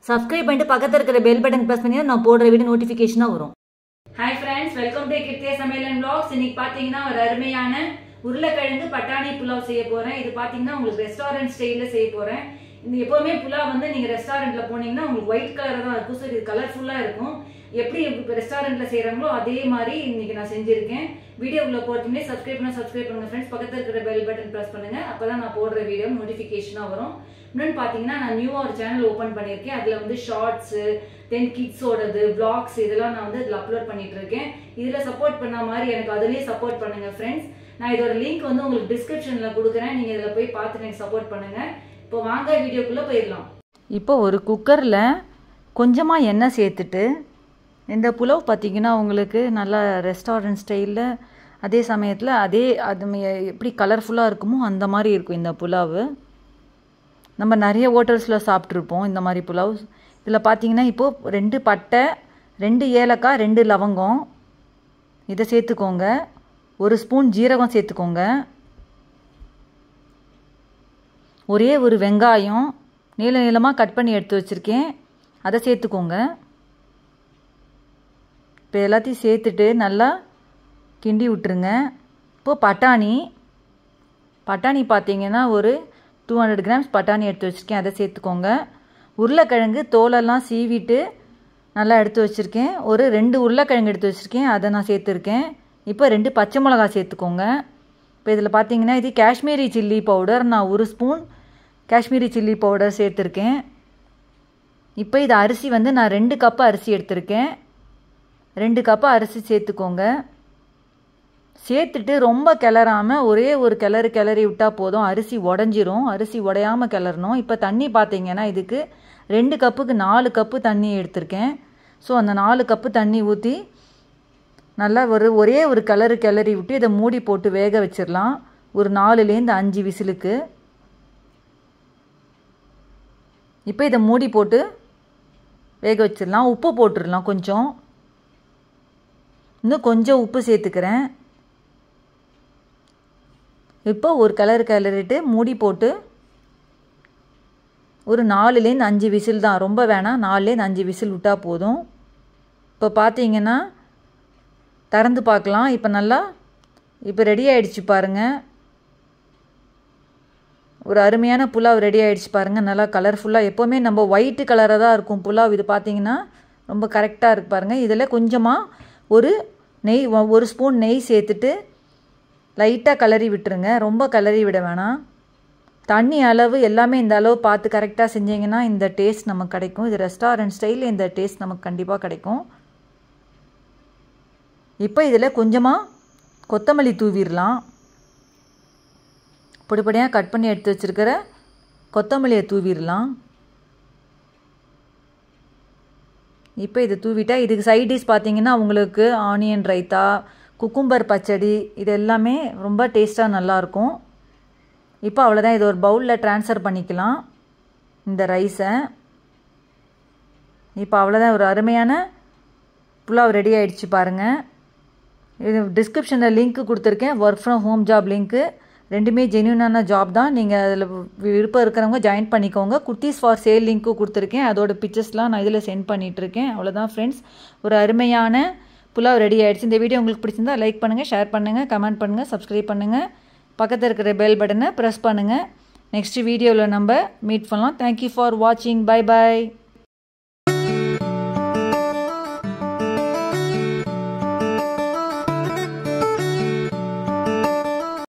subscribe பண்ணிட்டு பக்கத்தில் இருக்கிற பெல் பட்டன் ப்ரெஸ் பண்ணி நான் போடுற வீடியோ நோட்டிஃபிகேஷனாக வரும் hi friends welcome to Kiruthiya சமையல் வ்ளாக்ஸ் இன்னைக்கு பாத்தீங்கன்னா ஒரு அருமையான உருளைக்கிழங்கு பட்டாணி புலாவ் செய்ய போறேன் இது பாத்தீங்கன்னா உங்களுக்கு ரெஸ்டாரண்ட் ஸ்டைல்ல செய்ய போறேன் இந்த எப்பவுமே புலாவ் வந்து நீங்க ரெஸ்டாரண்ட்ல போனீங்கன்னா உங்களுக்கு ஒயிட் கலர் தான் இருக்கும் ஸோ இது கலர்ஃபுல்லா இருக்கும் எப்படி இப்போ ரெஸ்டாரண்ட்ல செய்யறாங்களோ அதே மாதிரி இன்னைக்கு நான் செஞ்சிருக்கேன் வீடியோ உள்ள போறதுமே சப்ஸ்கிரைப் பண்ண சப்ஸ்கிரைப் பண்ணுங்க ஃப்ரெண்ட்ஸ் பக்கத்துல இருக்கிற பெல் பட்டன் பிரஸ் பண்ணுங்க அப்பதான் நான் போடுற வீடியோ நோட்டிபிகேஷனா வரும் இன்னொன்று பார்த்தீங்கன்னா நான் நியூவாக ஒரு சேனல் ஓப்பன் பண்ணியிருக்கேன் அதில் வந்து ஷார்ட்ஸு தென் கிட்ஸோடது vlogs இதெல்லாம் நான் வந்து இதில் அப்லோட் பண்ணிட்டு இருக்கேன் இதில் சப்போர்ட் பண்ண மாதிரி எனக்கு அதுலேயே சப்போர்ட் பண்ணுங்க ஃப்ரெண்ட்ஸ் நான் இதோட லிங்க் வந்து உங்களுக்கு டிஸ்கிரிப்ஷனில் கொடுக்குறேன் நீங்கள் இதில் போய் பார்த்து எனக்கு சப்போர்ட் பண்ணுங்க இப்போ வாங்க வீடியோக்குள்ளே போயிடலாம் இப்போ ஒரு குக்கரில் கொஞ்சமாக எண்ணெய் சேர்த்துட்டு இந்த புலாவ் பார்த்தீங்கன்னா உங்களுக்கு நல்லா ரெஸ்டாரண்ட் ஸ்டைலில் அதே சமயத்தில் அதே அது ம- எப்படி கலர்ஃபுல்லாக இருக்குமோ அந்த மாதிரி இருக்கும் இந்த புலாவு நம்ம நிறைய ஹோட்டல்ஸில் சாப்பிட்ருப்போம் இந்த மாதிரி புலாவ் இதில் பார்த்தீங்கன்னா இப்போது ரெண்டு பட்டை ரெண்டு ஏலக்காய் ரெண்டு லவங்கம் இதை சேர்த்துக்கோங்க ஒரு ஸ்பூன் ஜீரகம் சேர்த்துக்கோங்க ஒரே ஒரு வெங்காயம் நீள நீளமாக கட் பண்ணி எடுத்து வச்சுருக்கேன் அதை சேர்த்துக்கோங்க இப்போ எல்லாத்தையும் சேர்த்துட்டு நல்லா கிண்டி விட்டுருங்க இப்போது பட்டாணி பட்டாணி பார்த்தீங்கன்னா ஒரு டூ ஹண்ட்ரட் கிராம்ஸ் பட்டாணி எடுத்து வச்சுருக்கேன் அதை சேர்த்துக்கோங்க உருளைக்கிழங்கு தோலெல்லாம் சீவிட்டு நல்லா எடுத்து வச்சுருக்கேன் ஒரு ரெண்டு உருளைக்கிழங்கு எடுத்து வச்சுருக்கேன் அதை நான் சேர்த்துருக்கேன் இப்போ ரெண்டு பச்சை மிளகா சேர்த்துக்கோங்க இப்போ இதில் பார்த்தீங்கன்னா இது காஷ்மீரி சில்லி பவுடர் நான் ஒரு ஸ்பூன் காஷ்மீரி சில்லி பவுடர் சேர்த்துருக்கேன் இப்போ இது அரிசி வந்து நான் ரெண்டு கப்பு அரிசி எடுத்திருக்கேன் ரெண்டு கப்பு அரிசி சேர்த்துக்கோங்க சேர்த்துட்டு ரொம்ப கிளறாமல் ஒரே ஒரு கிளறு கிளறி விட்டால் போதும் அரிசி உடஞ்சிரும் அரிசி உடையாமல் கிளறணும் இப்போ தண்ணி பார்த்தீங்கன்னா இதுக்கு ரெண்டு கப்புக்கு நாலு கப்பு தண்ணி எடுத்திருக்கேன் ஸோ அந்த நாலு கப்பு தண்ணி ஊற்றி நல்லா ஒரு ஒரே ஒரு கிளறு கிளறி விட்டு இதை மூடி போட்டு வேக வச்சிடலாம் ஒரு நாலுலேருந்து அஞ்சு விசிலுக்கு இப்போ இதை மூடி போட்டு வேக வச்சிடலாம் உப்பு போட்டுடலாம் கொஞ்சம் இன்னும் கொஞ்சம் உப்பு சேர்த்துக்கிறேன் இப்போ ஒரு கலர் கிளறிட்டு மூடி போட்டு ஒரு நாலுலேருந்து அஞ்சு விசில் தான் ரொம்ப வேணாம் நாலுலேருந்து அஞ்சு விசில் விட்டால் போதும் இப்போ பார்த்தீங்கன்னா திறந்து பார்க்கலாம் இப்போ நல்லா இப்போ ரெடி ஆயிடுச்சு பாருங்கள் ஒரு அருமையான புலாவ் ரெடி ஆயிடுச்சு பாருங்கள் நல்லா கலர்ஃபுல்லாக எப்போவுமே நம்ம ஒயிட்டு கலராக தான் இருக்கும் புலாவ் இது பார்த்தீங்கன்னா ரொம்ப கரெக்டாக இருக்கு பாருங்கள் இதில் கொஞ்சமாக ஒரு நெய் ஒ- ஒரு ஸ்பூன் நெய் சேர்த்துட்டு லைட்டாக கிளறி விட்டுருங்க ரொம்ப கிளறி விட வேணாம் தண்ணி அளவு எல்லாமே இந்த அளவு பார்த்து கரெக்டாக செஞ்சீங்கன்னா இந்த டேஸ்ட் நமக்கு கிடைக்கும் இது ரெஸ்டாரண்ட் ஸ்டைலில் இந்த டேஸ்ட் நமக்கு கண்டிப்பாக கிடைக்கும் இப்போ இதில் கொஞ்சமாக கொத்தமல்லி தூவிடலாம் பொடிப்படியாக கட் பண்ணி எடுத்து வச்சிருக்கிற கொத்தமல்லியை தூவிடலாம் இப்போ இது தூவிட்டா இதுக்கு சைட் டிஷ் பார்த்தீங்கன்னா உங்களுக்கு ஆனியன் ரைத்தா குக்கும்பர் பச்சடி இது எல்லாமே ரொம்ப டேஸ்ட்டாக நல்லாயிருக்கும் இப்போ அவ்வளோதான் இது ஒரு பவுலில் ட்ரான்ஸ்ஃபர் பண்ணிக்கலாம் இந்த ரைஸை இப்போ அவ்வளோதான் ஒரு அருமையான புலாவ் ரெடி ஆயிடுச்சு பாருங்கள் இது டிஸ்கிரிப்ஷனில் லிங்க் கொடுத்துருக்கேன் ஒர்க் ஃப்ரம் ஹோம் ஜாப் லிங்க்கு ரெண்டுமே ஜென்யூனான ஜாப் தான் நீங்கள் அதில் விருப்பம் இருக்கிறவங்க ஜாயின் பண்ணிக்கோங்க குர்த்திஸ் ஃபார் சேல் லிங்க்கும் கொடுத்துருக்கேன் அதோட பிக்சர்ஸ்லாம் நான் இதில் சென்ட் பண்ணிகிட்ருக்கேன் அவ்வளோதான் ஃப்ரெண்ட்ஸ் ஒரு அருமையான புலாவ் ரெடி ஆயிடுச்சு இந்த வீடியோ உங்களுக்கு பிடிச்சிருந்தா லைக் பண்ணுங்கள் ஷேர் பண்ணுங்கள் கமெண்ட் பண்ணுங்கள் சப்ஸ்கிரைப் பண்ணுங்கள் பக்கத்தில் இருக்கிற பெல் பட்டனை ப்ரெஸ் பண்ணுங்கள் நெக்ஸ்ட் வீடியோவில் நம்ம மீட் பண்ணலாம் தேங்க்யூ ஃபார் வாட்சிங் பை பை